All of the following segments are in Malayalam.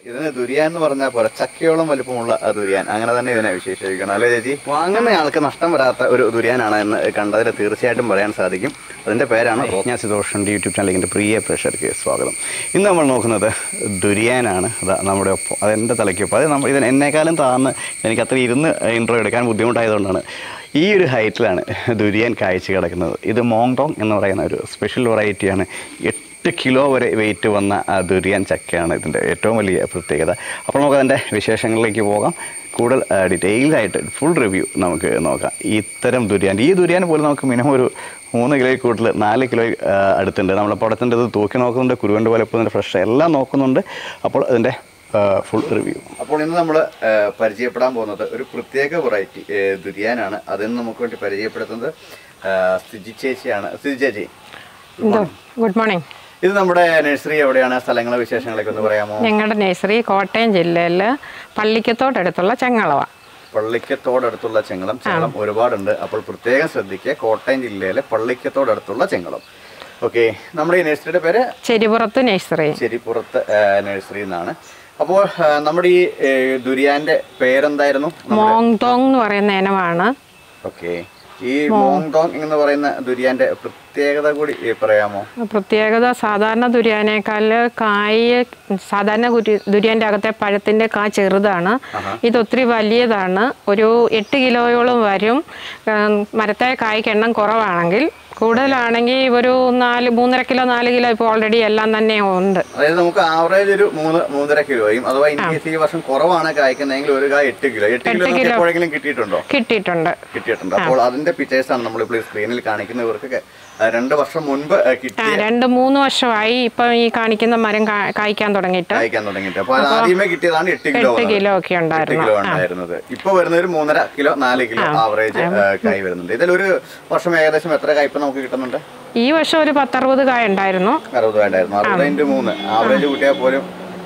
ഇതിന് ദുരിയാൻ എന്ന് പറഞ്ഞാൽ പോലെ ചക്കയോളം വലിപ്പമുള്ള ആ ദുരിയാൻ അങ്ങനെ തന്നെ ഇതിനെ വിശേഷിപ്പിക്കണം അല്ലേ ചേച്ചി വാങ്ങുന്ന ആൾക്ക് നഷ്ടം വരാത്ത ഒരു ദുരിയാനാണ് എന്ന് കണ്ടതിൽ തീർച്ചയായിട്ടും പറയാൻ സാധിക്കും അതിന്റെ പേരാണ് ഞാൻ സിതോഷൻ്റെ യൂട്യൂബ് ചാനലിൻ്റെ പ്രിയ പ്രേക്ഷകർക്ക് സ്വാഗതം ഇന്ന് നമ്മൾ നോക്കുന്നത് ദുരിയാനാണ് അതാ നമ്മുടെ ഒപ്പം അതെൻ്റെ തലയ്ക്കൊപ്പം അത് നമ്മൾ ഇതിന് എന്നെക്കാളും താന്ന് എനിക്ക് അത്ര ഇരുന്ന് ഇൻട്രോ എടുക്കാൻ ബുദ്ധിമുട്ടായതുകൊണ്ടാണ് ഈ ഒരു ഹൈറ്റിലാണ് ദുരിയാൻ കാഴ്ച കിടക്കുന്നത് ഇത് മോങ്ടോങ് എന്ന് പറയുന്ന ഒരു സ്പെഷ്യൽ വെറൈറ്റിയാണ് എട്ട് കിലോ വരെ വെയിറ്റ് വന്ന ആ ദുരിയാൻ ചക്കയാണ് ഇതിൻ്റെ ഏറ്റവും വലിയ പ്രത്യേകത അപ്പോൾ നമുക്ക് അതിൻ്റെ വിശേഷങ്ങളിലേക്ക് പോകാം കൂടുതൽ ഡീറ്റെയിൽഡ് ആയിട്ട് ഫുൾ റിവ്യൂ നമുക്ക് നോക്കാം ഇത്തരം ദുരിയാൻ ഈ ദുരിയാൻ പോലും നമുക്ക് മിനിമം ഒരു മൂന്ന് കിലോ കൂടുതൽ നാല് കിലോ അടുത്തുണ്ട് നമ്മൾ പടത്തിൻ്റെ ഇത് തൂക്കി നോക്കുന്നുണ്ട് കുരുവൻ്റെ പോലെ ഇപ്പോൾ ഫ്രഷ് എല്ലാം നോക്കുന്നുണ്ട് അപ്പോൾ അതിൻ്റെ ഫുൾ റിവ്യൂ അപ്പോൾ ഇന്ന് നമ്മൾ പരിചയപ്പെടാൻ പോകുന്നത് ഒരു പ്രത്യേക വെറൈറ്റി ദുരിയാനാണ് അതിന് നമുക്ക് വേണ്ടി പരിചയപ്പെടുത്തുന്നത് ആ, സ്ഥിതി ചേച്ചിയാണ് സ്ഥിതി ചേച്ചി എന്തോ ഗുഡ് മോർണിംഗ് ഇത് നമ്മുടെ നഴ്സറി എവിടെയാണ് സ്ഥലങ്ങളെ വിശേഷങ്ങളൊക്കെ ഒന്ന് പറയാമോ ഞങ്ങളുടെ നഴ്സറി കോട്ടയം ജില്ലയിൽ പള്ളിക്കത്തോടടുത്തുള്ള ചെങ്ങളവ പള്ളിക്കത്തോടടുത്തുള്ള ചെങ്ങളം ചെങ്ങളം ഒരുപാടുണ്ട് അപ്പോൾ പ്രത്യേകം ശ്രദ്ധിക്കുക കോട്ടയം ജില്ലയിലെ പള്ളിക്കത്തോടടുത്തുള്ള ചെങ്ങളം ഓക്കെ നമ്മുടെ ഈ നഴ്സറിയുടെ പേര് ചെരിപുറത്ത് നഴ്സറി ചെരിപ്പുറത്ത് നഴ്സറി എന്നാണ് അപ്പോൾ ആ, നമ്മുടെ ഈ ഏ, ദുരിയാന്റെ പേരെന്തായിരുന്നു മോങ് തോങ് എന്ന് പറയുന്ന ഇനമാണ് ഓക്കെ ഈ മോങ്ടോങ് എന്ന് പറയുന്ന ദുരിയാന്റെ പ്രത്യേകത കൂടി ഏ, പറയാമോ പ്രത്യേകത സാധാരണ ദുരിയാനേക്കാൾ കായ് സാധാരണ കുരി- ദുരിയാൻ്റെ അകത്തെ പഴത്തിൻ്റെ കാ ചെറുതാണ് ഇത് ഒത്തിരി വലിയതാണ് ഒരു എട്ട് കിലോയോളം വരും ഉം, മരത്തെ കായ്ക്ക് എണ്ണം കുറവാണെങ്കിൽ കൂടുതലാണെങ്കിൽ ഒരു നാല് മൂന്നര കിലോ നാല് കിലോ ഇപ്പോൾ ഓൾറെഡി എല്ലാം തന്നെ ഉണ്ട് അതായത് നമുക്ക് ആവറേജ് ഒരു മൂന്ന് മൂന്നര കിലോയും അഥവാ ഇൻ കേസ് ഈ വർഷം കുറവാണ് കായ്ക്കുന്നതെങ്കിൽ ഒരു കായ് എട്ട് കിലോ എട്ട് കിലോ നമുക്ക് എപ്പോഴെങ്കിലും കിട്ടിയിട്ടുണ്ടോ കിട്ടിയിട്ടുണ്ട് കിട്ടിയിട്ടുണ്ട് അപ്പോൾ അതിന്റെ പിക്ചേഴ്സ് ആണ് നമ്മളിപ്പോൾ ഈ സ്ക്രീനിൽ കാണിക്കുന്നവർക്ക് ആ, രണ്ട് വർഷം മുൻപ് ആ, ആ കിട്ടി രണ്ട് മൂന്ന് വർഷമായി ഇപ്പം ഈ കാണിക്കുന്ന മരം കാ- കായ്ക്കാൻ തുടങ്ങിയിട്ട് കായ്ക്കാൻ തുടങ്ങിയിട്ട് അപ്പോൾ അത് ആദ്യമേ കിട്ടിയതാണ് എട്ട് കിലോ എട്ട് കിലോ ഒക്കെ എട്ട് ഉണ്ടായിരുന്നു കിലോ ഉണ്ടായിരുന്നത് ഇപ്പൊ വരുന്ന ഒരു മൂന്നര കിലോ നാല് കിലോ ആവറേജ് കായ് വരുന്നുണ്ട് ഇതിലൊരു വർഷം ഏകദേശം എത്ര കായ്പ നമുക്ക് കിട്ടുന്നുണ്ട് ഈ വർഷം ഒരു പത്തറുപത് കായ ഉണ്ടായിരുന്നു അറുപത് വേണ്ടായിരുന്നു അറുപത് ഇൻറ്റു മൂന്ന് ആവറേജ് കൂട്ടിയാൽ പോലും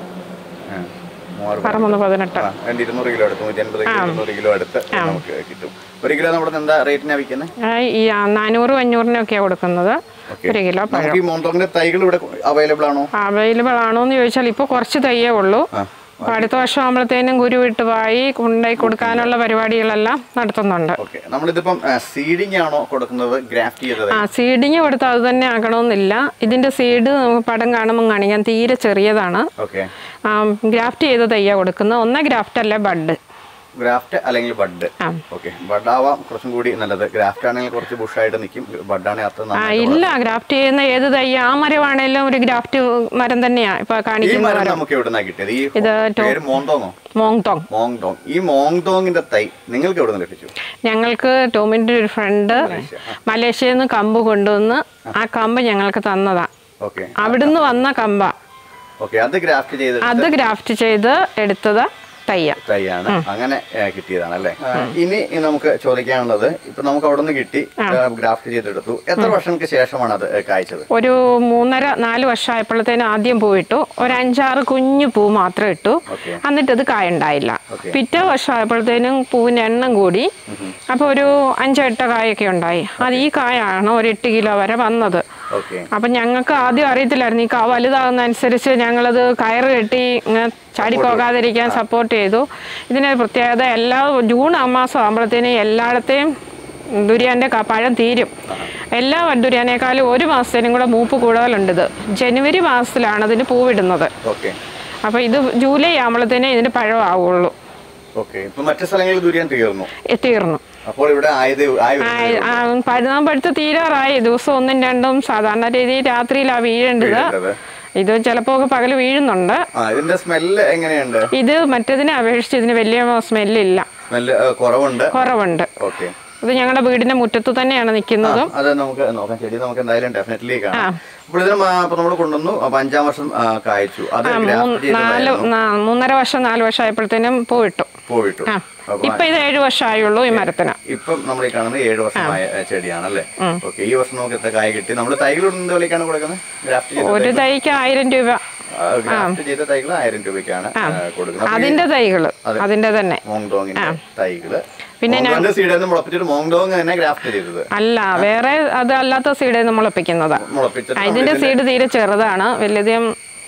ആ, മൂവായിരം പറമ്പൊന്ന് പതിനെട്ട് ആ, രണ്ട് ഇരുന്നൂറ് കിലോ അടുത്ത് നൂറ്റി അൻപത് കിലോ ഇരുന്നൂറ് കിലോ അടുത്ത് നമുക്ക് കിട്ടും ഒരു കിലോ നമ്മുടെ എന്താ റേറ്റിനാ വിൽക്കുന്നത് ആ, ഈ ആ, നാനൂറ് അഞ്ഞൂറിനൊക്കെയാണ് കൊടുക്കുന്നത് ഒരു കിലോ പഴം നമുക്ക് ഈ മോന്തോങ്ങിന്റെ തൈകൾ ഇവിടെ അവൈലബിൾ ആണോ അവൈലബിൾ ആണോ എന്ന് ചോദിച്ചാൽ ഇപ്പോൾ കുറച്ച് തയ്യേ ഉള്ളൂ ആ അപ്പോൾ അടുത്ത വർഷം ആകുമ്പോഴത്തേനും കുരു വിട്ട് പായി കൊണ്ടുപോയി കൊടുക്കാനുള്ള പരിപാടികളെല്ലാം നടത്തുന്നുണ്ട് ഓക്കെ നമ്മളിതിപ്പം സീഡിങ് ആണോ കൊടുക്കുന്നത് ഗ്രാഫ്റ്റ് ചെയ്തത് ആ സീഡിങ് കൊടുത്താൽ അത് തന്നെ ആകണമെന്നില്ല ഇതിൻ്റെ സീഡ് നമുക്ക് പടം കാണുമ്പോൾ കാണിക്കാൻ തീരെ ചെറിയതാണ് ഓക്കെ ഗ്രാഫ്റ്റ് ചെയ്ത തയ്യ കൊടുക്കുന്നത് ഒന്ന് ഗ്രാഫ്റ്റ് അല്ല ബഡ് ഗ്രാഫ്റ്റ് അല്ലെങ്കിൽ ബഡ് ആ. ഓക്കെ ബഡ് ആവാം കുറച്ചും കൂടി നല്ലത് ഗ്രാഫ്റ്റ് ആണെങ്കിൽ കുറച്ച് ബുഷായിട്ട് നിൽക്കും ബഡ് ആണെങ്കിൽ അത്ര ആ നന്നായിട്ട് ഇല്ല ഗ്രാഫ്റ്റ് ചെയ്യുന്ന ഏത് തയ്യ ആ മരമാണേലും ഒരു ഗ്രാഫ്റ്റ് മരം തന്നെയാണ് ഇപ്പൊ ഈ കാണിക്കുന്ന മരം മരം നമുക്ക് എവിടുന്നാ കിട്ടിയത് ഈ ഇത് പേര് മോന്തോങ്ങോ മോങ്തോങ് മോങ്തോങ് ഈ മോങ്തോങ്ങിന്റെ തൈ നിങ്ങൾക്ക് എവിടെ നിന്ന് ലഭിച്ചു ഞങ്ങൾക്ക് ടോമിൻ്റെ ഒരു ഫ്രണ്ട് മലേഷ്യയിൽ നിന്ന് കമ്പ് കൊണ്ടുവന്ന് ആ കമ്പ് ഞങ്ങൾക്ക് തന്നതാ ഓക്കെ അവിടുന്ന് വന്ന കമ്പ ഓക്കെ അത് ഗ്രാഫ്റ്റ് ചെയ്ത് അത് ഗ്രാഫ്റ്റ് ചെയ്ത് എടുത്തത് തയ്യ തൈയാണ് അങ്ങനെ ഏ, കിട്ടിയതാണ് അല്ലേ ഇനി നമുക്ക് ചോദിക്കാനുള്ളത് ഇപ്പൊ നമുക്ക് അവിടെ നിന്ന് കിട്ടി ഗ്രാഫ്റ്റ് ചെയ്തെടുത്തു എത്ര വർഷങ്ങൾക്ക് ശേഷമാണ് അത് ഏ, കായ്ച്ചത് ഒരു മൂന്നര നാല് വർഷമായപ്പോഴത്തേനും ആദ്യം പൂവിട്ടു ഒരു അഞ്ചാറ് കുഞ്ഞു പൂ മാത്രം ഇട്ടു ഓക്കെ എന്നിട്ട് ഇത് കായുണ്ടായില്ല ഓക്കെ. പിറ്റേ വർഷമായപ്പോഴത്തേനും പൂവിൻ്റെ എണ്ണം കൂടി അപ്പോൾ ഒരു അഞ്ചെട്ട് കായൊക്കെ ഉണ്ടായി അത് ഈ കായാണ് ഒരു എട്ട് കിലോ വരെ വന്നത് ഓക്കെ അപ്പം ഞങ്ങൾക്ക് ആദ്യം അറിയത്തില്ലായിരുന്നു ഈ കാ വലുതാകുന്ന അനുസരിച്ച് ഞങ്ങളത് കയറ് കെട്ടി ഇങ്ങനെ ചാടിപ്പോകാതിരിക്കാൻ സപ്പോർട്ട് ചെയ്തു ഇതിന് പ്രത്യേകത എല്ലാ ജൂൺ മാസം ആകുമ്പോഴത്തേനും എല്ലായിടത്തെയും ദുരിയാൻ്റെ ക- പഴം തീരും എല്ലാ ദുരിയാനേക്കാളും ഒരു മാസത്തേനും കൂടെ മൂപ്പ് കൂടുതലുണ്ട് ഇത് ജനുവരി മാസത്തിലാണ് ഇതിന് പൂവിടുന്നത് ഓക്കെ അപ്പോൾ ഇത് ജൂലൈ ആകുമ്പോഴത്തേനേ ഇതിന് പഴം ആവുള്ളൂ ഓക്കെ ഇപ്പൊ മറ്റു സ്ഥലങ്ങളിൽ ദുരിയാൻ തീർന്നു എ- തീർന്നു അപ്പോൾ ഇവിടെ ആയത് ആയി വരുന്നതേ ആ, പഴുതാമ്പഴുത്ത് തീരാറായി ദിവസം ഒന്നും രണ്ടും സാധാരണ രീതിയിൽ രാത്രിയിലാണ് വീഴേണ്ടത് ഉള്ളത്. ഇത് ചിലപ്പോൾ പകൽ വീഴുന്നുണ്ട് ആ ഇതിന്റെ സ്മെല്ല് എങ്ങനെയുണ്ട് ഇത് മറ്റതിനെ അപേക്ഷിച്ച് ഇതിന് വലിയ സ്മെല്ലില്ല സ്മെല്ല് കുറവുണ്ട് കുറവുണ്ട് ഓക്കെ ഇത് ഞങ്ങളുടെ വീടിന്റെ മുറ്റത്ത് തന്നെയാണ് നിൽക്കുന്നതും അത് നമുക്ക് നോക്കാം ചെടി നമുക്ക് എന്തായാലും ഡെഫിനറ്റ്ലി കാണാം അപ്പോൾ ഇതിന് മാ- അപ്പൊ നമ്മൾ കൊണ്ടുവന്നു അപ്പൊ അഞ്ചാം വർഷം ആ, കായ്ച്ചു അത് ഗ്രാഫ്റ്റ് നാല് ചെയ്തതായിരുന്നു നാ- മൂന്നര വർഷം നാല് വർഷം ആയപ്പോഴത്തേനും പോയിട്ടു പോയിട്ടു ആ അപ്പൊ ഇപ്പൊ ഇത് ഏഴു വർഷമായുള്ളൂ ഈ മരത്തിന് ഇപ്പം നമ്മൾ ഈ കാണുന്നത് ഏഴ് വർഷമായ ഏ, ചെടിയാണല്ലേ ഓക്കെ ഈ വർഷം നമുക്ക് എത്ര കായ കിട്ടി നമ്മൾ തൈകൾ എന്ത് വിലക്കാണ് കൊടുക്കുന്നത് ഗ്രാഫ്റ്റ് ചെയ്ത ഒരു തൈക്ക് ആയിരം രൂപ ഗ്രാഫ്റ്റ് ചെയ്ത തൈകൾ ആയിരം രൂപയ്ക്കാണ് ആ, കൊടുക്കുന്നത് അപ്പൊ ഈ അതിന്റെ തൈകള് അതിന്റെ തന്നെ മോങ്ഡോങ്ങിന്റെ തൈകള് പിന്നെ സീഡിൽ മുളപ്പിച്ചിട്ട് മോങ്ഡോങ് തന്നെ ഗ്രാഫ്റ്റ് ചെയ്തത് അല്ല വേറെ അത് അല്ലാത്ത സീഡ് നമ്മൾ ഒപ്പിക്കുന്നതാ മുളപ്പിച്ചിട്ട് ഇതിന്റെ സീഡ് തീരെ ചെറുതാണ് വലിയധികം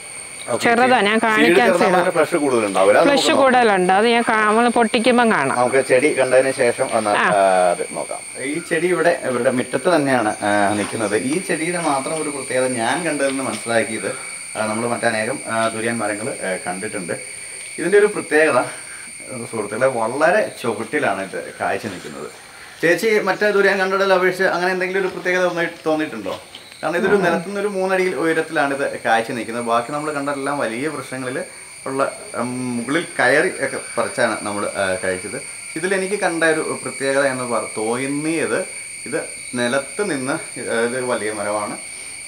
ചെറുതാ ഞാൻ കാണിക്കാൻ ഫ്ലഷ് കൂടുതലുണ്ടാവില്ല അത് ഫ്ലഷ് നമുക്ക് കൂടുതലുണ്ട് അത് ഞാൻ നമ്മൾ പൊട്ടിക്കുമ്പോൾ കാണാം നമുക്ക് ചെടി കണ്ടതിന് ശേഷം ഒന്ന് ആ, അത് നോക്കാം ഈ ചെടി ഇവിടെ ഇവരുടെ മുറ്റത്ത് തന്നെയാണ് ആ, നിൽക്കുന്നത് ഈ ചെടിയുടെ മാത്രം ഒരു പ്രത്യേകത ഞാൻ കണ്ടതിൽ നിന്ന് മനസ്സിലാക്കിയത് നമ്മൾ മറ്റനേകം ആ, ദുരിയാൻ മരങ്ങൾ കണ്ടിട്ടുണ്ട് ഇതിൻ്റെ ഒരു പ്രത്യേകത ആ, സുഹൃത്തുക്കളെ വളരെ ചുവട്ടിലാണ് ഇത് കാഴ്ച നിൽക്കുന്നത് ചേച്ചി മറ്റേ ദുരിയാൻ കണ്ടതിൽ അപേക്ഷിച്ച് അങ്ങനെ എന്തെങ്കിലും ഒരു പ്രത്യേകത തോന്നി- തോന്നിയിട്ടുണ്ടോ കാരണം ഇതൊരു നിലത്തുനിന്ന് ഒരു മൂന്നടിയിൽ ഉയരത്തിലാണ് ഇത് കാഴ്ച നിൽക്കുന്നത് ബാക്കി നമ്മൾ കണ്ടെല്ലാം വലിയ വൃക്ഷങ്ങളിൽ ഉള്ള ഉം, മുകളിൽ കയറി ഒക്കെ പറിച്ചാണ് നമ്മൾ കഴിച്ചത് ഇതിലെനിക്ക് കണ്ട ഒരു പ്രത്യേകത എന്ന് പറ തോന്നിയത് ഇത് നിലത്ത് നിന്ന് ഇത് ഇതൊരു വലിയ മരമാണ്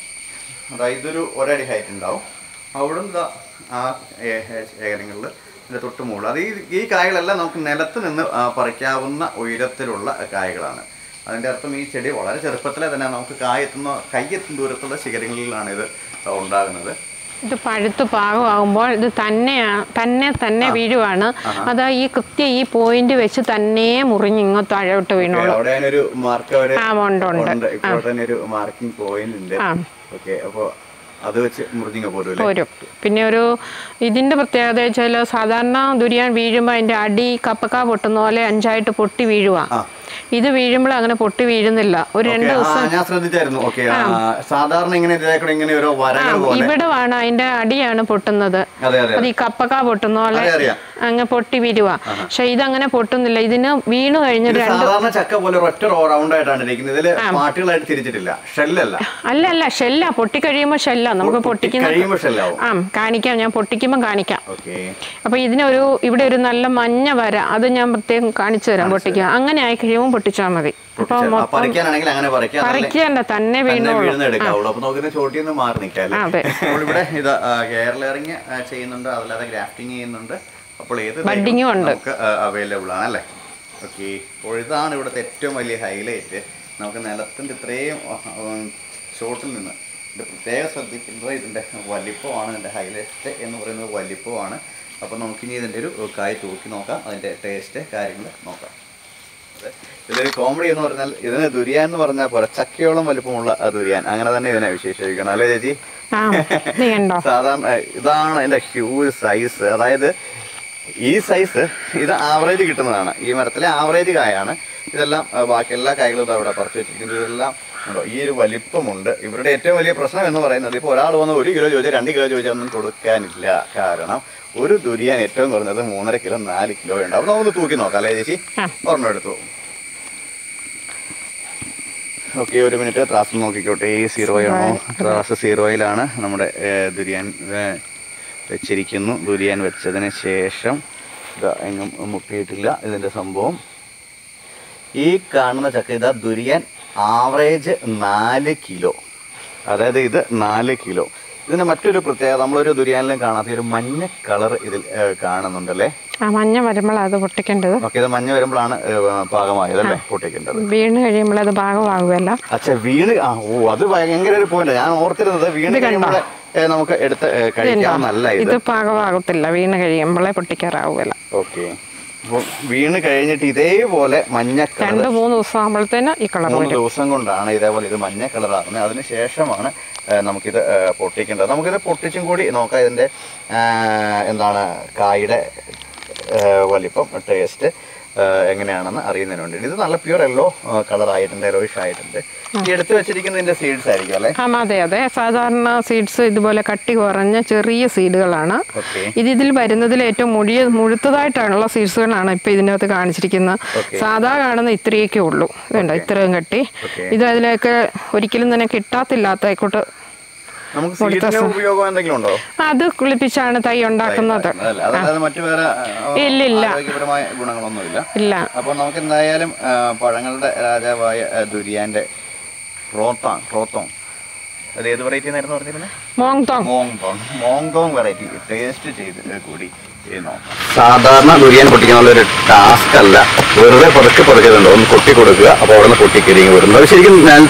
അതായത് ഇതൊരു ഒരടി ഹൈറ്റ് ഉണ്ടാവും അവിടെ നിന്ന് ആ ഏകരങ്ങളിൽ ഇതിൻ്റെ തൊട്ട് മുകളിൽ അത് ഈ ഈ കായകളെല്ലാം നമുക്ക് നിലത്ത് നിന്ന് ആ, പറിക്കാവുന്ന ഉയരത്തിലുള്ള കായകളാണ് അതിൻ്റെ അർത്ഥം ഈ ചെടി വളരെ ചെറുപ്പത്തിലെ തന്നെ നമുക്ക് കായെത്തുന്ന കൈയെത്തുന്ന ദൂരത്തുള്ള ശിഖരങ്ങളിലാണ് ഇത് ഉണ്ടാകുന്നത് ഇത് പഴുത്ത് പാകമാകുമ്പോൾ ഇത് തന്നെയാ തന്നെ തന്നെ വീഴുവാണ് അതാ ഈ കൃത്യം ഈ പോയിന്റ് വെച്ച് തന്നെ മുറിഞ്ഞ് ഇങ്ങോട്ട് താഴോട്ട് വീണോളൂ അവിടെ ഒരു മാർക്ക് അവര് ആ ഉണ്ട് ഉണ്ട് ഉണ്ട് ഇപ്പോൾ തന്നെ ഒരു മാർക്കിംഗ് പോയിന്റ് ഉണ്ട് ആ. ഓക്കെ അപ്പോൾ അത് വെച്ച് മുറിഞ്ഞിങ്ങ പോരും അല്ലേ പോരും പിന്നെ ഒരു ഇതിന്റെ പ്രത്യേകത വെച്ചാൽ സാധാരണ ദുരിയാൻ വീഴുമ്പോൾ അതിന്റെ അടി കപ്പക്ക പൊട്ടുന്ന പോലെ അഞ്ചായിട്ട് പൊട്ടി വീഴുക ആ. ഇത് വീഴുമ്പോൾ അങ്ങനെ പൊട്ടി വീഴുന്നില്ല ഒരു രണ്ട് ഓക്കേ, ആ, ദിവസം ഞാൻ ശ്രദ്ധിച്ചായിരുന്നു ഓക്കെ സാധാരണ ഇങ്ങനെ ഇതിലേക്കൂടെ ഇങ്ങനെ ഓരോ വരകൾ പോലെ ഇവിടെ വേണം അതിന്റെ അടിയാണ് പൊട്ടുന്നത് അതെ അതെ അത് ഈ കപ്പക്ക പൊട്ടുന്ന പോലെ അതെ, അറിയാം. അങ്ങ് പൊട്ടി വീഴുക പക്ഷെ ഇതങ്ങനെ പൊട്ടുന്നില്ല ഇതിന് വീണു കഴിഞ്ഞ് ഇത് രണ്ട് സാധാരണ ചക്ക പോലെ ഒറ്റ റൗണ്ട് ആയിട്ടാണ് ഇരിക്കുന്നത് ഇതില് പാട്ടുകളായിട്ട് തിരിച്ചിട്ടില്ല ഷെല്ലല്ല അല്ല അല്ല ഷെല്ല പൊട്ടിക്കഴിയുമ്പോൾ ഷെല്ല നമുക്ക് പൊട്ടിക്കുന്ന കഴിയുമ്പോൾ ഷെല്ലാവും ആ കാണിക്കാം ഞാൻ പൊട്ടിക്കുമ്പോൾ കാണിക്കാം ഓക്കെ അപ്പൊ ഇതിനൊരു ഇവിടെ ഒരു നല്ല മഞ്ഞ വര അത് ഞാൻ പ്രത്യേകം കാണിച്ചു തരാം പൊട്ടിക്കുക അങ്ങനെ ആയി കഴിയുമ്പോൾ പൊട്ടിച്ചാൽ മതി അപ്പൊ മൊത്തം പറിക്കാനാണെങ്കിൽ അങ്ങനെ പറിക്കാം അതല്ലേ പറിക്കണ്ട തന്നെ തന്നെ വീണോളൂ വീഴുന്ന എടുക്കാവുള്ളൂ അപ്പൊ നമുക്ക് ചോട്ടിൽ നിന്ന് മാറി നിൽക്കാം ആ, അതെ. അപ്പോൾ ഇവിടെ ഇത് കേരള ഇറങ്ങി ചെയ്യുന്നുണ്ട് അതല്ലാതെ ഗ്രാഫ്റ്റിംഗ് ചെയ്യുന്നുണ്ട് അപ്പോൾ ഏത് Budding ഉം ഉണ്ട്. നമുക്ക് അവൈലബിൾ ആണ് അല്ലേ ഓക്കെ അപ്പോൾ ഇതാണ് ഇവിടുത്തെ ഏറ്റവും വലിയ ഹൈലൈറ്റ് നമുക്ക് നിലത്തിൻ്റെ ഇത്രയും ഷോട്ടിൽ നിന്ന് ഇത് പ്രത്യേകം ശ്രദ്ധിക്കുന്നത് ഇതിൻ്റെ വലിപ്പമാണ് ഇതിൻ്റെ ഹൈലൈറ്റ് എന്ന് പറയുന്നത് വലിപ്പമാണ് അപ്പോൾ നമുക്കിനി ഇതിൻ്റെ ഒരു കായ് തൂക്കി നോക്കാം അതിൻ്റെ ടേസ്റ്റ് കാര്യങ്ങൾ നോക്കാം അതെ. ഇതിലൊരു കോമഡി എന്ന് പറഞ്ഞാൽ ഇതിന് ദുരിയാൻ എന്ന് പറഞ്ഞാൽ പോലെ ചക്കയോളം വലിപ്പമുള്ള ആ ദുരിയാൻ അങ്ങനെ തന്നെ ഇതിനെ വിശേഷിപ്പിക്കണം അല്ലേ ചേച്ചി ആ ഇത് കണ്ടോ സാധാരണ ഇതാണ് അതിന്റെ ഹ്യൂജ് സൈസ് അതായത് ഈ സൈസ് ഇത് ആവറേജ് കിട്ടുന്നതാണ് ഈ മരത്തിലെ ആവറേജ് കായാണ് ഇതെല്ലാം ആ, ബാക്കി എല്ലാ കായകളും ഇതാ ഇവിടെ പറിച്ചു വെച്ചിരിക്കുന്നത് ഇതെല്ലാം ഉണ്ടോ ഈ ഒരു വലിപ്പമുണ്ട് ഇവരുടെ ഏറ്റവും വലിയ പ്രശ്നം എന്ന് പറയുന്നത് ഇപ്പോൾ ഒരാൾ വന്ന് ഒരു കിലോ ചോദിച്ചാൽ രണ്ട് കിലോ ചോദിച്ചാൽ ഒന്നും കൊടുക്കാനില്ല കാരണം ഒരു ദുരിയാൻ ഏറ്റവും കുറഞ്ഞത് മൂന്നര കിലോ നാല് കിലോ ഉണ്ട് അപ്പോൾ നമുക്ക് തൂക്കി നോക്കാം അല്ലേ ചേച്ചി ആ. ഒരെണ്ണം എടുത്തു ഓക്കെ ഒരു മിനിറ്റ് ത്രാസ് നോക്കിക്കോട്ടെ ഈ സീറോയാണോ ത്രാസ് സീറോയിലാണ് നമ്മുടെ ഏ, ദുരിയാൻ ഏ, വെച്ചിരിക്കുന്നു ദുരിയാൻ വെച്ചതിന് ശേഷം ഇതാ എങ്ങും മുട്ടിയിട്ടില്ല ഇതിൻ്റെ സംഭവം ഈ കാണുന്ന ചക്ക ഇതാ ദുരിയാൻ ആവറേജ് നാല് കിലോ അതായത് ഇത് നാല് കിലോ ഇതിന് മറ്റൊരു പ്രത്യേകത നമ്മളൊരു ദുരിയാനിലും കാണാത്ത ഒരു മഞ്ഞ കളർ ഇതിൽ ഏ, കാണുന്നുണ്ടല്ലേ ആ മഞ്ഞ വരുമ്പോഴാണ് അത് പൊട്ടിക്കേണ്ടത് ഓക്കെ ഇത് മഞ്ഞ വരുമ്പോഴാണ് ഏ, പാകമായതല്ലേ പൊട്ടിക്കേണ്ടത് വീണ് കഴിയുമ്പോൾ അത് ഭാഗമാകുമല്ല അച്ഛാ വീണ് ആ ഓ അത് ഭയങ്കര ഒരു പോയിന്റ് ഞാൻ ഓർത്തിരുന്നത് വീണ് ഇത് കണ്ടോ? കഴിയുമ്പോൾ നമുക്ക് എടുത്ത് ഏ, കഴിക്കാവുന്നല്ല ഇത് ഇത് പാകമാകത്തില്ല വീണ് കഴിയുമ്പോഴേ പൊട്ടിക്കാറാവുമല്ല ഓക്കെ അപ്പോൾ വീണ് കഴിഞ്ഞിട്ട് ഇതേപോലെ മഞ്ഞ കളർ രണ്ട് മൂന്ന് ദിവസം ആകുമ്പോഴത്തേന് ഈ കളർ മൂന്ന് വരും ദിവസം കൊണ്ടാണ് ഇതേപോലെ ഇത് മഞ്ഞ കളറാകുന്നത് അതിന് ശേഷമാണ് ഏ, നമുക്കിത് ഏ, പൊട്ടിക്കേണ്ടത് നമുക്കിത് പൊട്ടിച്ചും കൂടി നോക്കാം ഇതിൻ്റെ ആ, എന്താണ് കായുടെ ഏ, വലിപ്പം ടേസ്റ്റ് എങ്ങനെയാണെന്ന് അറിയുന്നതിന് വേണ്ടി ഇത് നല്ല പ്യൂർ യെല്ലോ കളർ ആയിട്ടുണ്ട് യെലോയിഷ് ആയിട്ടുണ്ട് ഈ എടുത്തു വെച്ചിരിക്കുന്നതിന്റെ സീഡ്സ് ആയിരിക്കും അല്ലേ ആ അതെ അതെ സാധാരണ സീഡ്സ് ഇതുപോലെ കട്ടി കുറഞ്ഞ ചെറിയ സീഡുകളാണ് ഓക്കെ ഇത് ഇതിൽ വരുന്നതിൽ ഏറ്റവും മുഴിയ മുഴുത്തതായിട്ടുള്ള സീഡ്സുകളാണ് ഇപ്പൊ ഇതിനകത്ത് കാണിച്ചിരിക്കുന്നത് Okay. സാധാ കാണുന്ന ഇത്രയൊക്കെ ഉള്ളൂ ഇതുണ്ട് ഇത്രയും കട്ടി Okay. ഇത് അതിലേക്ക് ഒരിക്കലും തന്നെ കിട്ടാത്തില്ലാത്തതായിക്കോട്ട് നമുക്ക് സീഡിന്റെ ഉപയോഗം എന്തെങ്കിലും ഉണ്ടോ അത് കുളിപ്പിച്ചാണ് തൈ ഉണ്ടാക്കുന്നത് അതല്ല അതല്ലാതെ മറ്റു വേറെ ആ, ഇല്ല, ഇല്ല. ആരോഗ്യപരമായ ഗുണങ്ങളൊന്നുമില്ല ഇല്ല അപ്പോൾ നമുക്ക് എന്തായാലും ആ, പഴങ്ങളുടെ രാജാവായ ആ, ദുരിയാന്റെ റോത്താങ് റോത്തോങ് അത് ഏത് വെറൈറ്റി എന്നായിരുന്നു പറഞ്ഞിരുന്നത് മോങ് തോങ് മോങ്തോങ് മോങ്തോങ് വെറൈറ്റി ടേസ്റ്റ് ചെയ്ത് കൂടി ചെയ്ത് നോക്കാം സാധാരണ ദുരിയാൻ പൊട്ടിക്കാനുള്ള ഒരു ടാസ്ക് അല്ല വെറുതെ പതുക്കെ പതുക്കുന്നുണ്ട് ഒന്ന് കൊട്ടി കൊടുക്കുക അപ്പോൾ അവിടെ നിന്ന് പൊട്ടിക്കരിങ്ങി വരുന്നത് അത് ശരിക്കും ഞാൻ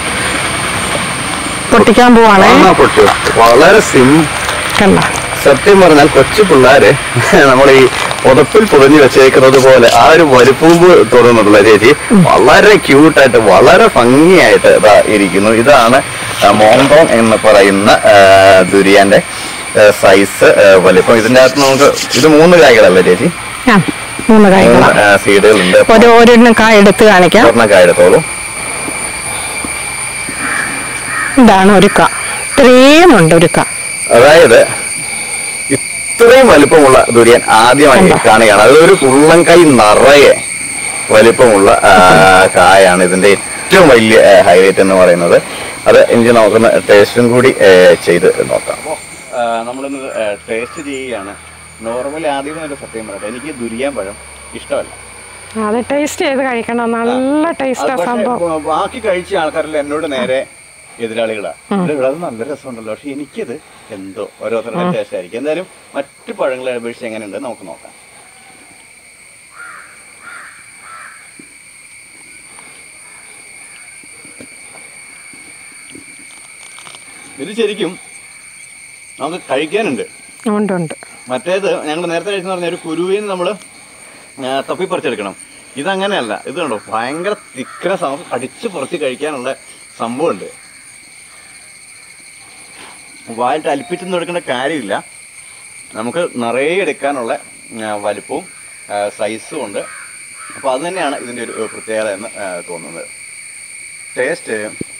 പൊട്ടിക്കാൻ പോവാണേ ആ, പൊട്ടി വളരെ സിം കണ്ട സത്യം പറഞ്ഞാൽ കൊച്ചു പിള്ളേര് നമ്മൾ ഈ പുതപ്പിൽ പൊതിഞ്ഞു വെച്ചേക്കുന്നത് പോലെ ആ ഒരു വലുപ്പൂമ്പ് തോന്നുന്നുണ്ടല്ലോ ചേച്ചി വളരെ ക്യൂട്ടായിട്ട് വളരെ ഭംഗിയായിട്ട് ഇതാ ഇരിക്കുന്നു ഇതാണ് മോങ്കോങ് എന്ന് പറയുന്ന ആ, ദുരിയാന്റെ സൈസ് വലിപ്പം ഇതിന്റെ അകത്ത് നമുക്ക് ഇത് മൂന്ന് കായ്കളല്ലേ ചേച്ചി ആ മൂന്ന് കായ്കളാ മൂന്ന് സീഡുകളുണ്ട് ഒരു ഒരെണ്ണം കായ എടുത്ത് കാണിക്കാം ഒരെണ്ണം കായ എടുത്തോളൂ ഇതാണ് ഒരു ക ഇത്രയും ഉണ്ട് ഒരു ക അതായത് ഇത്രയും വലിപ്പമുള്ള ദുരിയാൻ ആദ്യമായി കാണുകയാണ് അതൊരു കുള്ളൻ കൈ നിറയെ വലിപ്പമുള്ള ആ, കായാണ് ഇതിന്റെ ഏറ്റവും വലിയ ഹൈലൈറ്റ് എന്ന് പറയുന്നത് അത് എനിക്ക് നമുക്കൊന്ന് ടേസ്റ്റും കൂടി ഏ, ചെയ്ത് നോക്കാം നമ്മളിന്ന് ടേസ്റ്റ് ചെയ്യുകയാണ് നോർമലി ആദ്യം ഒരു സത്യം പറയട്ടെ എനിക്ക് ദുരിയാൻ പഴം ഇഷ്ടമല്ല അത് ടേസ്റ്റ് ചെയ്ത് കഴിക്കണം നല്ല ടേസ്റ്റാ അത് പക്ഷേ, സംഭവം ബ- ബാക്കി കഴിച്ച ആൾക്കാരെല്ലാം എന്നോട് നേരെ എതിരാളികളാ ഇത് ഇവിടെ നല്ല രസമുണ്ടല്ലോ പക്ഷെ എനിക്കിത് എന്തോ ഓരോരുത്തരുടെ ടേസ്റ്റ് ആയിരിക്കും എന്തായാലും മറ്റു പഴങ്ങളെ അപേക്ഷിച്ച് എങ്ങനെയുണ്ട് നമുക്ക് നോക്കാം ഇത് ശരിക്കും നമുക്ക് കഴിക്കാനുണ്ട് ഉണ്ട് ഉണ്ട് മറ്റേത് ഞങ്ങൾ നേരത്തെ കഴിച്ചെന്ന് പറഞ്ഞ ഒരു കുരുവിന്ന് നമ്മൾ തപ്പിപ്പറിച്ചെടുക്കണം ഇതങ്ങനെയല്ല ഇത് കണ്ടോ ഭയങ്കര തിക്നെസ് നമുക്ക് കടിച്ച് പുറത്തി കഴിക്കാനുള്ള സംഭവമുണ്ട് വായിട്ട് അലിപ്പിച്ചൊന്നും എടുക്കേണ്ട കാര്യമില്ല നമുക്ക് നിറയെ എടുക്കാനുള്ള ആ, വലിപ്പവും ആ, സൈസും ഉണ്ട് അപ്പോൾ അത് തന്നെയാണ് ഇതിൻ്റെ ഒരു പ്രത്യേകത എന്ന് ആ, തോന്നുന്നത് ടേസ്റ്റ്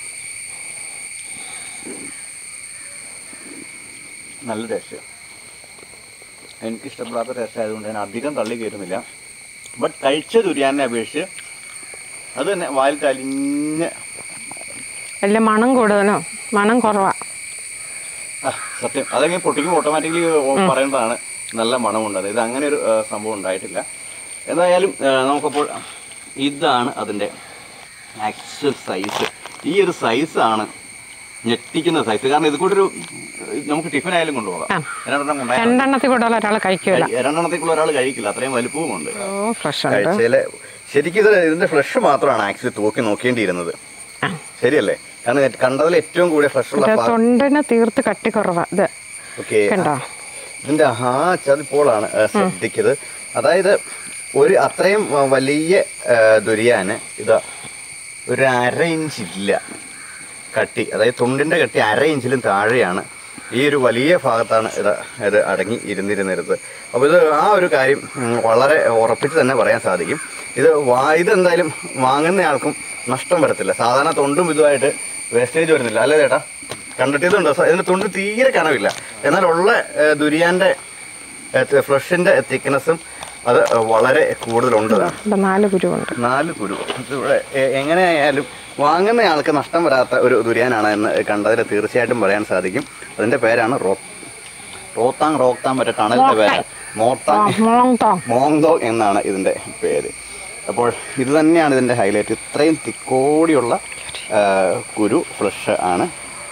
നല്ല ടേസ്റ്റ് എനിക്ക് ഇഷ്ടപ്പെടാത്ത ടേസ്റ്റ് ആയതുകൊണ്ട് ഞാൻ അധികം തള്ളി കയറുന്നില്ല ബട്ട് കഴിച്ച ദുരിയാനെ അപേക്ഷിച്ച് അത് തന്നെ വായിൽ തലിഞ്ഞ് വലിയ മണം കൂടുതലോ മണം കുറവാ ആ, സത്യം അതെങ്ങനെ പൊട്ടിക്കും ഓട്ടോമാറ്റിക്കലി പറയേണ്ടതാണ് നല്ല മണമുണ്ട് ഇത് അങ്ങനെ ഒരു ആ, സംഭവം ഉണ്ടായിട്ടില്ല എന്തായാലും ആ, നമുക്കപ്പോൾ ഇതാണ് അതിൻ്റെ ആക്ച്വൽ സൈസ് ഈ ഒരു സൈസാണ് ഞെട്ടിക്കുന്ന സൈസ് കാരണം ഇത് കൂടെ ഒരു നമുക്ക് ടിഫിൻ ആയാലും കൊണ്ടുപോകാം ആ. രണ്ടെണ്ണം കൊണ്ടുപോയാൽ രണ്ടെണ്ണത്തിൽ കൂടുതൽ ഒരാൾ കഴിക്കൂല രണ്ടെണ്ണത്തേക്കുള്ള ഒരാൾ കഴിക്കില്ല അത്രയും വലിപ്പവും ഉണ്ട് ഓ ഫ്രഷ് ഉണ്ട് കാഴ്ചയില് ശരിക്കും ഇത് ഇതിന്റെ ഫ്ലഷ് മാത്രമാണ് ആക്ച്വലി തൂക്കി നോക്കേണ്ടിയിരുന്നത് ആ. ശരിയല്ലേ കാരണം ഇത് കണ്ടതിൽ ഏറ്റവും കൂടിയ ഫ്ലഷ് ഉള്ള ഇത് തൊണ്ടിന് തീർത്ത് കട്ടി കുറവാ ഇത് ഓക്കെ കണ്ടോ ഇതിന്റെ ആ ചതിപ്പോളാണ് ആ, ശ്രദ്ധിക്കത് അതായത് ഒരു അത്രയും ആ, വലിയ ആ, ദുരിയാന് ഇത് ഒരു അര ഇഞ്ച് ഇല്ല കട്ടി അതായത് തുണ്ടിന്റെ കട്ടി അര ഇഞ്ചിലും താഴെയാണ് ഈ ഒരു വലിയ ഭാഗത്താണ് ഇത് ഇത് അടങ്ങി ഇരുന്നിരുന്നിരുന്നത് അപ്പോൾ ഇത് ആ ഒരു കാര്യം ഉം, വളരെ ഉറപ്പിച്ച് തന്നെ പറയാൻ സാധിക്കും ഇത് വാ ഇതെന്തായാലും വാങ്ങുന്നയാൾക്കും നഷ്ടം വരത്തില്ല സാധാരണ തൊണ്ടും ഇതുമായിട്ട് വേസ്റ്റേജ് വരുന്നില്ല അല്ലേ ചേട്ടാ കണ്ടിട്ടുണ്ടോ ഇതിന് തൊണ്ട് തീരെ കനവില്ല എന്നാൽ ഉള്ള ഏഹ്, ദുരിയാന്റെ ഫ്ലഷിന്റെ തിക്നെസ്സും അത് വളരെ കൂടുതലുണ്ട് ഇവിടെ നാല് കുരുവുണ്ട് നാല് കുരു ഇവിടെ എ- എങ്ങനെയായാലും വാങ്ങുന്ന ആൾക്ക് നഷ്ടം വരാത്ത ഒരു ദുരിയാനാണ് എന്ന് കണ്ടതിൽ തീർച്ചയായിട്ടും പറയാൻ സാധിക്കും അതിന്റെ പേരാണ് റോ റോത്താങ് റോക്താങ് മറ്റേ ടണലിന്റെ പേര് മോർത്താങ് മോങ്തോ മോങ്തോ എന്നാണ് ഇതിന്റെ പേര് അപ്പോൾ ഇത് തന്നെയാണ് ഇതിന്റെ ഹൈലൈറ്റ് ഇത്രയും തിക്കോടിയുള്ള ആ, കുരു ഫ്ലഷ് ആണ്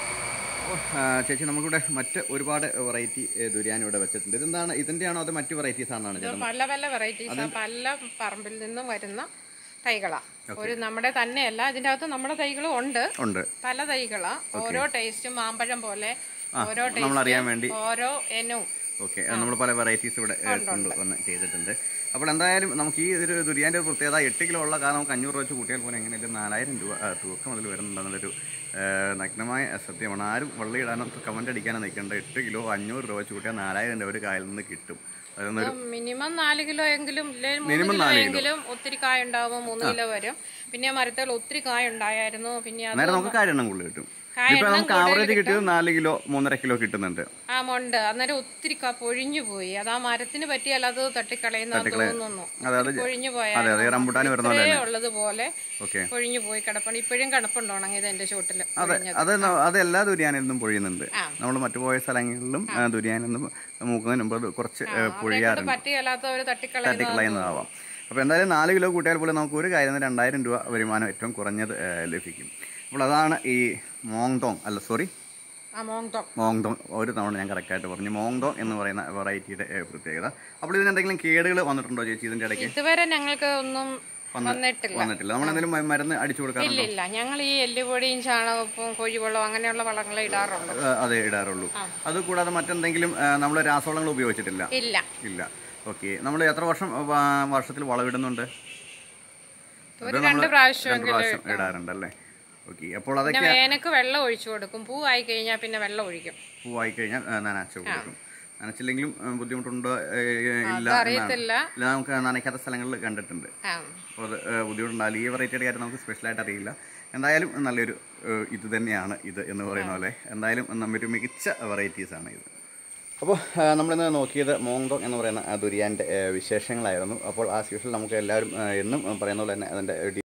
ചേച്ചി നമുക്കിവിടെ മറ്റ് ഒരുപാട് വെറൈറ്റി ദുരിയാൻ ഇവിടെ വെച്ചിട്ടുണ്ട് ഇതെന്താണ് ഇതിന്റെയാണോ അത് മറ്റു വെറൈറ്റീസ് ആണോ ഇത് പല പല വെറൈറ്റീസ് പല പറമ്പിൽ നിന്നും വരുന്ന തൈകളാ ഒരു നമ്മുടെ തന്നെയല്ല ഇതിന്റെ അകത്ത് നമ്മുടെ തൈകളും ഉണ്ട് ഉണ്ട് പല തൈകളാ ഓരോ ടേസ്റ്റും മാമ്പഴം പോലെ ഓരോ നമ്മൾ അറിയാൻ ടേസ്റ്റും വേണ്ടി ഓരോ എനവും ഓക്കെ നമ്മൾ പല വെറൈറ്റീസ് ഇവിടെ ഏ, കൊണ്ടുവന്ന് ചെയ്തിട്ടുണ്ട് അപ്പോൾ എന്തായാലും നമുക്ക് ഈ ഒരു ദുരിയാൻ്റെ ഒരു പ്രത്യേകത എട്ട് കിലോ ഉള്ള കാരണം നമുക്ക് അഞ്ഞൂറ് രൂപ വെച്ച് കൂട്ടിയാൽ പോലെ എങ്ങനെയാലും നാലായിരം രൂപ ആ, തൂക്കം അതിൽ വരുന്നുണ്ടെന്നുള്ളൊരു ഏ, നഗ്നമായ സത്യമാണ് ആരും വള്ളിയിടാനോ കമൻ്റ് അടിക്കാനോ നിൽക്കേണ്ട എട്ട് കിലോ അഞ്ഞൂറ് രൂപ വെച്ച് കൂട്ടിയാൽ നാലായിരം രൂപ ഒരു കായൽ നിന്ന് കിട്ടും അതൊന്നൊരു മിനിമം നാല് കിലോ എങ്കിലും ഇല്ലെങ്കിൽ മൂന്ന് Minimum കിലോ നാല് കിലോ. എങ്കിലും ഒത്തിരി കായ ഉണ്ടാവും മൂന്ന് കിലോ വരും പിന്നെ മരത്തിൽ ഒത്തിരി കായ ഉണ്ടായിരുന്നു പിന്നെ അത് നേരെ നമുക്ക് കാര്യം കൂടുതൽ കിട്ടും കായ ഇപ്പൊ എണ്ണം നമുക്ക് ആവറേജ് കിട്ടിയത് നാല് കിലോ മൂന്നര കിലോ കിട്ടുന്നുണ്ട് ആ മുണ്ട് അന്നേരം ഒത്തിരി ക- പൊഴിഞ്ഞു പോയി അത് ആ മരത്തിന് പറ്റിയാൽ അത് തട്ടിക്കളയുന്ന തോന്നുന്നു അതെ അത് പൊഴിഞ്ഞു അതെ അതെ റംബുട്ടാൻ വരുന്ന പോലെ പോയാൽ തന്നെ ഉള്ളതുപോലെ ഓക്കെ പൊഴിഞ്ഞു പോയി കിടപ്പുണ്ട് ഇപ്പോഴും കിടപ്പുണ്ട് ഉണങ്ങിയത് എന്റെ ചോട്ടില് അതെ അത് ന- അത് എല്ലാ ദുരിയാനിൽ നിന്നും പൊഴിയുന്നുണ്ട് ആ. നമ്മൾ മറ്റു പോയ സ്ഥലങ്ങളിലും ദുരിയാനിൽ നിന്നും മൂക്കുന്നതിന് മുമ്പ് അത് കുറച്ച് ഏ, പൊഴിയാറുണ്ട് പറ്റിയല്ലാത്തവർ തട്ടിക്കളയുന്ന തട്ടിക്കളയുന്നതാവാം അപ്പോൾ എന്തായാലും നാല് കിലോ കൂട്ടിയാൽ പോലും നമുക്ക് ഒരു കാര്യം രണ്ടായിരം രൂപ വരുമാനം ഏറ്റവും കുറഞ്ഞത് ഏ, ലഭിക്കും അപ്പോൾ അതാണ് ഈ മോങ്തോങ് അല്ല സോറി ആ മോങ്തോ മോങ്തോങ് ഒരു തവണ ഞാൻ കറക്റ്റായിട്ട് പറഞ്ഞു മോങ്തോങ് എന്ന് പറയുന്ന വെറൈറ്റിയുടെ ഏ, പ്രത്യേകത അപ്പോൾ ഇതിന് എന്തെങ്കിലും കേടുകൾ വന്നിട്ടുണ്ടോ ചേച്ചി ഇതിൻ്റെ ഇടയ്ക്ക് ഇതുവരെ ഞങ്ങൾക്ക് ഒന്നും വന്നിട്ടില്ല വന്നിട്ടില്ല നമ്മൾ എന്തെങ്കിലും മ- മരുന്ന് അടിച്ചു കൊടുക്കാറുണ്ടോ ഇല്ല ഇല്ല ഞങ്ങൾ ഈ എല്ലുപൊടിയും ചാണകപ്പും കോഴിവെള്ളവും അങ്ങനെയുള്ള വളങ്ങളെ ഇടാറുള്ളൂ ഏ, അതെ ഇടാറുള്ളൂ അത് കൂടാതെ മറ്റെന്തെങ്കിലും നമ്മൾ രാസവളങ്ങൾ ഉപയോഗിച്ചിട്ടില്ല ഇല്ല ഇല്ല ഓക്കെ നമ്മൾ എത്ര വർഷം ആ, വർഷത്തിൽ വളവിടുന്നുണ്ട് ഒരു രണ്ട് പ്രാവശ്യം രണ്ട് പ്രാവശ്യം ഇടാറുണ്ട് അല്ലേ ഓക്കെ അപ്പോൾ പിന്നെ അതൊക്കെ വേനക്ക് വെള്ളം ഒഴിച്ചു കൊടുക്കും പൂ ആയി കഴിഞ്ഞാൽ പിന്നെ വെള്ളം ഒഴിക്കും പൂവായി കഴിഞ്ഞാൽ ആ, നനച്ചു കൊടുക്കും നനച്ചില്ലെങ്കിലും ആ, ബുദ്ധിമുട്ടുണ്ടോ ഏ, ഇല്ല എന്നാണ് അറിയത്തില്ല ഇല്ല നമുക്ക് നനയ്ക്കാത്ത സ്ഥലങ്ങളിൽ കണ്ടിട്ടുണ്ട് ആ അപ്പോൾ അത് ഏ, ബുദ്ധിമുട്ടുണ്ടാവില്ല ഈ വെറൈറ്റിയുടെ കാര്യം നമുക്ക് സ്പെഷ്യലായിട്ട് അറിയില്ല എന്തായാലും നല്ലൊരു ഏ, ഇത് തന്നെയാണ് ഇത് എന്ന് പറയുന്ന പോലെ എന്തായാലും നമ്മൊരു മികച്ച വെറൈറ്റീസ് ആണ് ഇത് അപ്പോൾ നമ്മളിന്ന് നോക്കിയത് മോങ്ടോങ് എന്ന് പറയുന്ന ആ ദുരിയാൻ്റെ വിശേഷങ്ങളായിരുന്നു അപ്പോൾ ആ സ്പെഷ്യൽ നമുക്ക് എല്ലാവരും ആ, എന്നും പറയുന്ന പോലെ തന്നെ അതിൻ്റെ